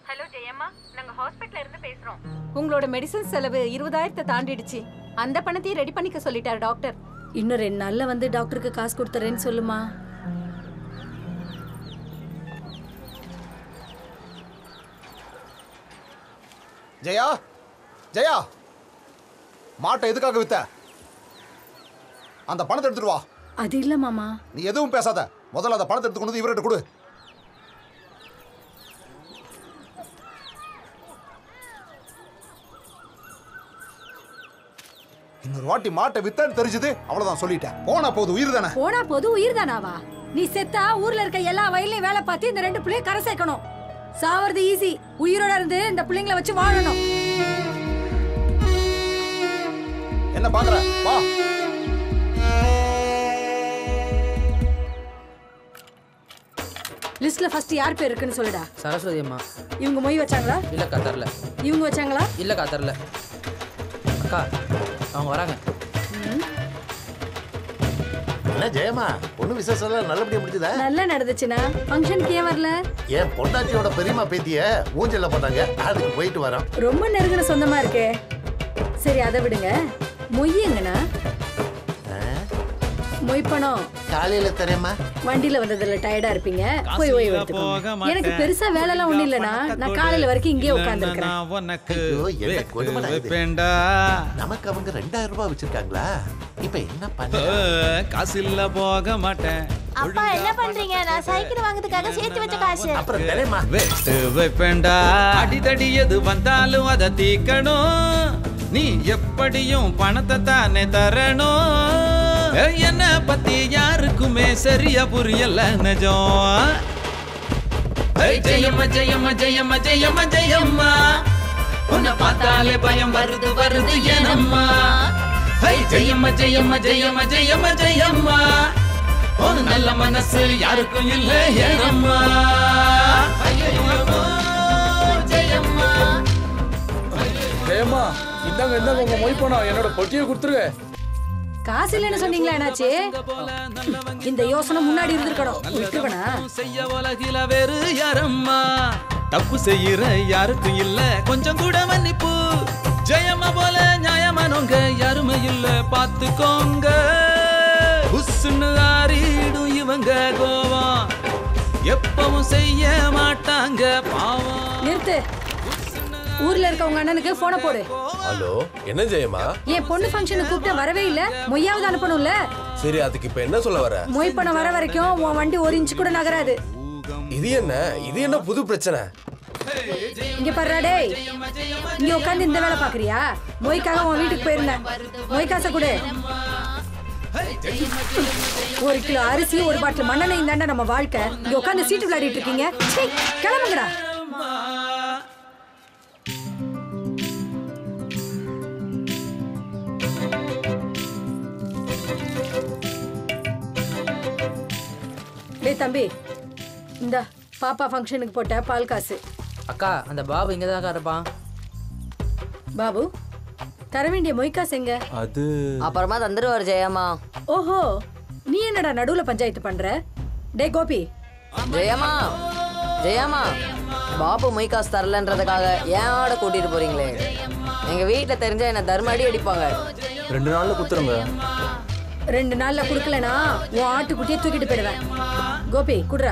Hello Jayamma நாங்க ஹாஸ்பிட்டல்ல இருந்து பேசுறோம் உங்களோட மெடிசன் செலவு இருபதாயிரத்தை தாண்டிடுச்சு அந்த பணத்தையும் ரெடி பண்ணிக்க சொல்லிட்டார் டாக்டர் இன்னும் ரெண்டு நாள்ல வந்து டாக்டருக்கு காசு கொடுத்துறேன்னு சொல்லுமா ஜெயா ஜெயா மாட்டை எதுக்காக வித்த அந்த பணத்தை எடுத்துட்டு வா அது இல்ல மாமா நீ எதுவும் பேசாத முதல்ல அந்த பணத்தை எடுத்து கொண்டு வந்து இவர்கிட்ட கொடு இன்னொரு வாட்டி மாட்டை வித்தன்னு தெரிஞ்சது அவ்வளவுதான் சொல்லிட்டேன் போனா போது உயிர் தானே போனா போது உயிர் தானாவா நீ செத்தா ஊர்ல இருக்க எல்லா வயலையும் வேலை பார்த்து இந்த ரெண்டு பிள்ளைய கரை சேர்க்கணும் சாவறது ஈஸி உயிரோட இருந்து இந்த பிள்ளைங்களை வச்சு வாழணும் என்ன பாக்குற வா லிஸ்ட்ல ஃபர்ஸ்ட் யார் பேர் இருக்குன்னு சொல்லுடா சரஸ்வதி அம்மா இவங்க மொய் வச்சாங்களா இல்லக்கா தரல இவங்க வச்சாங்களா இல்லக்கா தரல அக்கா அவங்க வராங்க என்ன ஜெயமா பொண்ணு விசேஷம் எல்லாம் நல்லபடியா முடிஞ்சதா நல்லா நடந்துச்சுன்னா ஃபங்க்ஷனுக்கு ஏன் வரல என் பொண்டாட்டியோட பெரியம்மா பேத்திய ஊஞ்சல்ல போட்டாங்க அதுக்கு போயிட்டு வரோம் ரொம்ப நெருங்கின சொந்தமா இருக்கே சரி அதை விடுங்க மொய் எங்கண்ணா மொய் பணம் காலையில தரேம்மா வண்டியில வந்ததுல டயர்டா இருப்பீங்க போய் ஓய்வு எடுத்துக்கோங்க எனக்கு பெருசா வேலை எல்லாம் ஒண்ணு இல்லனா நான் காலையில வரைக்கும் இங்கே உட்கார்ந்து ஐயோ என்ன கொடுமைடா இது. வைப்பேன்டா நமக்கு அவங்க ரெண்டாயிரம் ரூபாய் வச்சிருக்காங்களா இப்ப என்ன பண்ண காசு இல்ல போக மாட்டேன் அப்பா என்ன பண்றீங்க நான் சைக்கிள் வாங்குறதுக்காக சேர்த்து வச்ச காசு அப்புறம் தரேம்மா வெட்டு வைப்பேன்டா அடிதடி எது வந்தாலும் அதை தீக்கணும் நீ எப்படியும் பணத்தை தானே தரணும் ஏய், என்ன பத்தி யாருக்குமே சரியா புரியல நிஜம் ஏய், ஜெயம்மா ஜெயம்மா ஜெயம்மா ஜெயம்மா ஜெயம்மா உன்னை பார்த்தாலே பயம் வருது வருது எனம்மா ஏய், ஜெயம்மா ஜெயம்மா ஜெயம்மா ஜெயம்மா ஜெயம்மா ஒரு நல்ல மனசு யாருக்கும் இல்ல ஏனம்மா ஐயையோ, ஜெயம்மா ஜெயம்மா இந்தாங்க இந்தாங்க உங்க மொய் பணம் என்னோட பொட்டியை கொடுத்துருங்க காசு இல்லைன்னு சொன்னீங்களா என்னாச்சு இந்த யோசனை முன்னாடி இருந்திருக்கணும் விட்டுருவனா செய்ய உலகில வேறு யாரம்மா தப்பு செய்யற யாருக்கும் இல்ல கொஞ்சம் கூட மன்னிப்பு ஜெயம்மா போல நியாயமானவங்க யாருமே இல்ல பாத்துக்கோங்க புஸ்ஸுன்னு ஆறிடும் இவங்க கோவம் எப்பவும் செய்ய மாட்டாங்க பாவம் நிறுத்து ஊர்ல இருக்க உங்க அண்ணனுக்கு போனை போடு ஹலோ என்ன ஜெயம்மா என் பொண்ணு ஃபங்க்ஷனுக்கு கூப்பிட்ட வரவே இல்ல மொய்யாவது அனுப்பணும்ல சரி அதுக்கு இப்ப என்ன சொல்ல வர மொய் பணம் வர வரைக்கும் உன் வண்டி ஒரு இன்ச் கூட நகராது இது என்ன இது என்ன புது பிரச்சனை இங்க பாருடா டேய் இங்க உட்கார்ந்து இந்த வேலை பாக்குறியா மொய்க்காக உன் வீட்டுக்கு போயிருந்தேன் மொய் காசை கொடு ஒரு கிலோ அரிசி ஒரு பாட்டில் மண்ணெண்ணெய் தாண்டா நம்ம வாழ்க்கை இங்க உட்கார்ந்து சீட்டு விளையாடிட்டு இருக்கீங்க சீ, கிளம்புங்கடா டேய் தம்பி இந்த பாப்பா ஃபங்க்ஷனுக்கு போட்ட பால் காசு அக்கா அந்த பாபு இங்கே தான் இருப்பான் பாபு தர வேண்டிய மொய் காசு எங்க அது அப்புறமா தந்துருவாரு ஜெயம்மா ஓஹோ நீ என்னடா நடுவுல பஞ்சாயத்து பண்ற டேய் கோபி ஜெயம்மா ஜெயம்மா பாபு மொய் காசு தரலன்றதுக்காக ஏன் ஆட கூட்டிட்டு போறீங்களே எங்க வீட்டுல தெரிஞ்சா என்ன தர்ம அடி அடிப்பாங்க ரெண்டு நாள்ல குத்துருங்க ரெண்டு நாள்ல குடுக்கலனா உன் ஆட்டுக்குட்டியை தூக்கிட்டு போயிடுவேன் கோபி குடுறா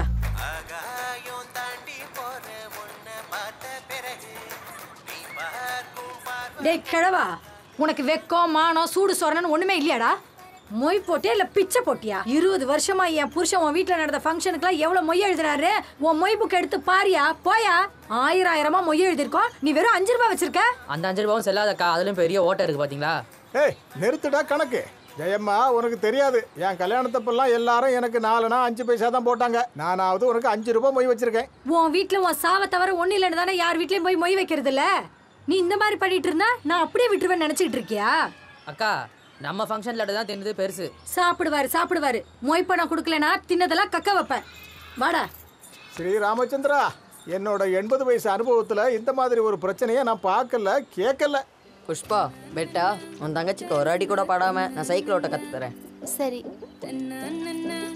டேய் கிழவா உனக்கு வெக்கம் மானம் சூடு சொரணன்னு ஒண்ணுமே இல்லையாடா மொய் போட்டியா இல்ல பிச்சை போட்டியா இருபது வருஷமா என் புருஷன் உன் வீட்டுல நடந்த ஃபங்க்ஷனுக்குலாம் எவ்வளவு மொய் எழுதுறாரு உன் மொய் புக் எடுத்து பாரியா போயா ஆயிரம் ஆயிரமா மொய் எழுதிருக்கோம் நீ வெறும் அஞ்சு ரூபாய் வச்சிருக்க அந்த அஞ்சு ரூபாவும் செல்லாதக்கா அதுலயும் பெரிய ஓட்டை இருக்கு பாத்தீங்களா ஏய் நிறுத்துடா கணக்கு ஜெயம்மா உனக்கு தெரியாது என் கல்யாணத்தப்பெல்லாம் எல்லாரும் எனக்கு நாலுனா அஞ்சு பைசா தான் போட்டாங்க நானாவது உனக்கு அஞ்சு ரூபாய் மொய் வச்சிருக்கேன் உன் வீட்ல உன் சாவை தவிர ஒண்ணு இல்லைன்னு தானே யார் வீட்லயும் போய் மொய் வைக்கிறது இல்ல நீ இந்த மாதிரி பண்ணிட்டு இருந்தா நான் அப்படியே விட்டுருவேன் நினைச்சிட்டு இருக்கியா அக்கா நம்ம ஃபங்க்ஷன்ல தான் தின்னது பெருசு சாப்பிடுவாரு சாப்பிடுவாரு மொய் பணம் கொடுக்கலனா தின்னதெல்லாம் கக்க வைப்பேன் வாடா ஸ்ரீ ராமச்சந்திரா என்னோட எண்பது வயசு அனுபவத்துல இந்த மாதிரி ஒரு பிரச்சனையை நான் பார்க்கல கேட்கல புஷ்பா பெட்டா உன் தங்கச்சிக்கு ஒரு அடி கூட படாம நான் சைக்கிள் ஓட்ட கத்து தரேன் சரி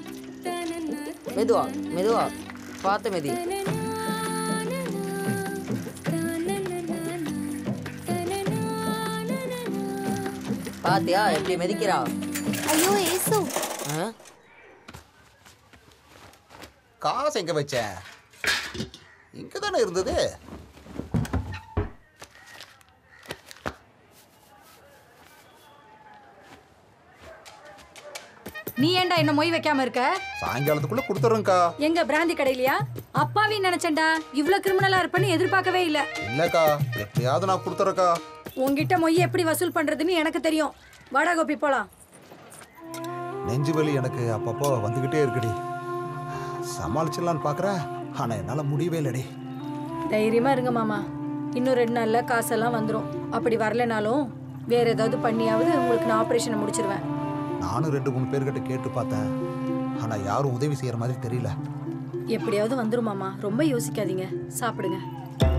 மெதுவா மெதுவா பார்த்து மெதி பாத்தியா எப்படி மிதிக்கிறா ஐயோ ஏசு ஆ? காசு எங்க வச்ச இங்க தானே இருந்தது நீ ஏன்டா என்ன மொய் வைக்காம இருக்க சாயங்காலத்துக்குள்ள கொடுத்துறேங்க்கா எங்க பிராந்தி கடையிலயா அப்பாவி நினைச்சேன்டா இவ்ளோ கிரிமினலா இருப்பேன்னு எதிர்பார்க்கவே இல்ல இல்லக்கா எப்படியாவது நான் கொடுத்துறேக்கா உன்கிட்ட மொய் எப்படி வசூல் பண்றதுன்னு எனக்கு தெரியும் வாடா கோபி போலாம் நெஞ்சு வலி எனக்கு அப்பப்போ வந்துகிட்டே இருக்குடி சமாளிச்சிடலான்னு பார்க்குறேன் ஆனா என்னால முடியவே இல்லடி தைரியமா இருங்க மாமா இன்னும் ரெண்டு நாள்ல காசெல்லாம் வந்துரும் அப்படி வரலைனாலும் வேற ஏதாவது பண்ணியாவது உங்களுக்கு நான் ஆபரேஷனை முடிச்சிருவேன் நானும் ரெண்டு மூணு பேர்கிட்ட கேட்டு பார்த்தேன் ஆனா யாரும் உதவி செய்யற மாதிரி தெரியல எப்படியாவது வந்துரும் மாமா ரொம்ப யோசிக்காதீங்க சாப்பிடுங்க